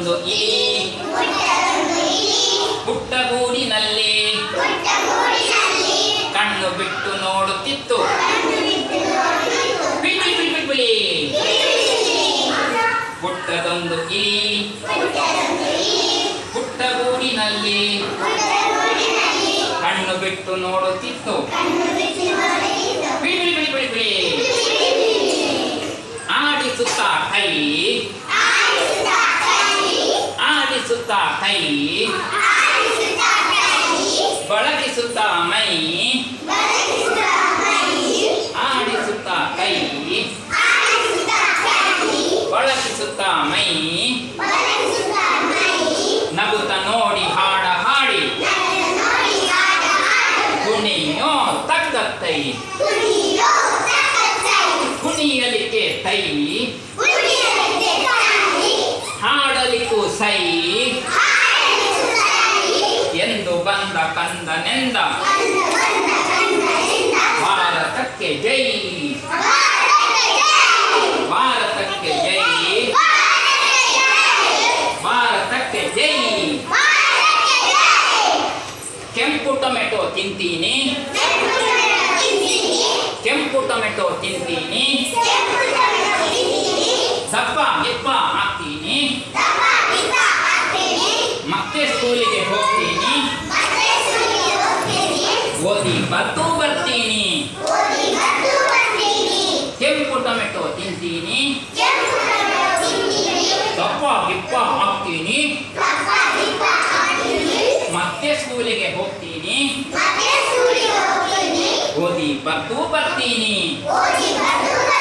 ಪುಟ್ಟದೊಂದು ಇಲಿ ಪುಟ್ಟ ಗೂಡಿನಲ್ಲಿ ಕಣ್ಣು ಬಿಟ್ಟು ನೋಡುತ್ತಿತ್ತು ಬಿಳಿ ಬಿಳಿ ಬಿಳಿ ಬಿಳಿ ಪುಟ್ಟದೊಂದು ಇಲಿ ಪುಟ್ಟ ಗೂಡಿನಲ್ಲಿ ಕಣ್ಣು ಬಿಟ್ಟು ನೋಡುತ್ತಿತ್ತು ಬಿಳಿ ಬಿಳಿ ಬಿಳಿ ಬಿಳಿ ಆಡಿಸುತ್ತಾ ಕೈ ಆಡಿಸುತ್ತಾ ಕೈ ಬಳಗಿಸುತ್ತಾ ಮೈ ಆಡಿಸುತ್ತಾ ಕೈ ಬಳಗಿಸುತ್ತಾ ಮೈ ನಗುತ್ತ ನೋಡಿ ಹಾಡ ಹಾಡಿ ಕುಣಿಯೋ ತಕ್ಕತ್ತೈ ಕುಣಿಯಲಿಕ್ಕೆ ತೈ ಹಾಡಲಿಕ್ಕೂ ಸೈ ಎಂದು ಬಂದ ಕಂದನೆಂದ ಭಾರತಕ್ಕೆ ಜೈ ಭಾರತಕ್ಕೆ ಜೈ ಭಾರತಕ್ಕೆ ಜೈ ಕೆಂಪು ಟೊಮೆಟೊ ತಿಂತೀನಿ ಕೆಂಪು ಟೊಮೆಟೊ ತಿಂತೀನಿ ದಪ್ಪ ಎಪ್ಪ ಹಾಕ್ತೀನಿ ಮತ್ತೆ ಸ್ಕೂಲಿಗೆ ಹೋಗ್ತೀನಿ ಓದಿ ಬರ್ತೂ ಬರ್ತೀನಿ ಕೆಂಪು ಟೊಮೆಟೊ ತಿಂತೀನಿ ದಪ್ಪ ಗಿಪ್ಪ ಹಾಕ್ತೀನಿ ಮತ್ತೆ ಸ್ಕೂಲಿಗೆ ಹೋಗ್ತೀನಿ ಓದಿ ಬರ್ತೂ ಬರ್ತೀನಿ ಓದಿ ಬರ್ತೂ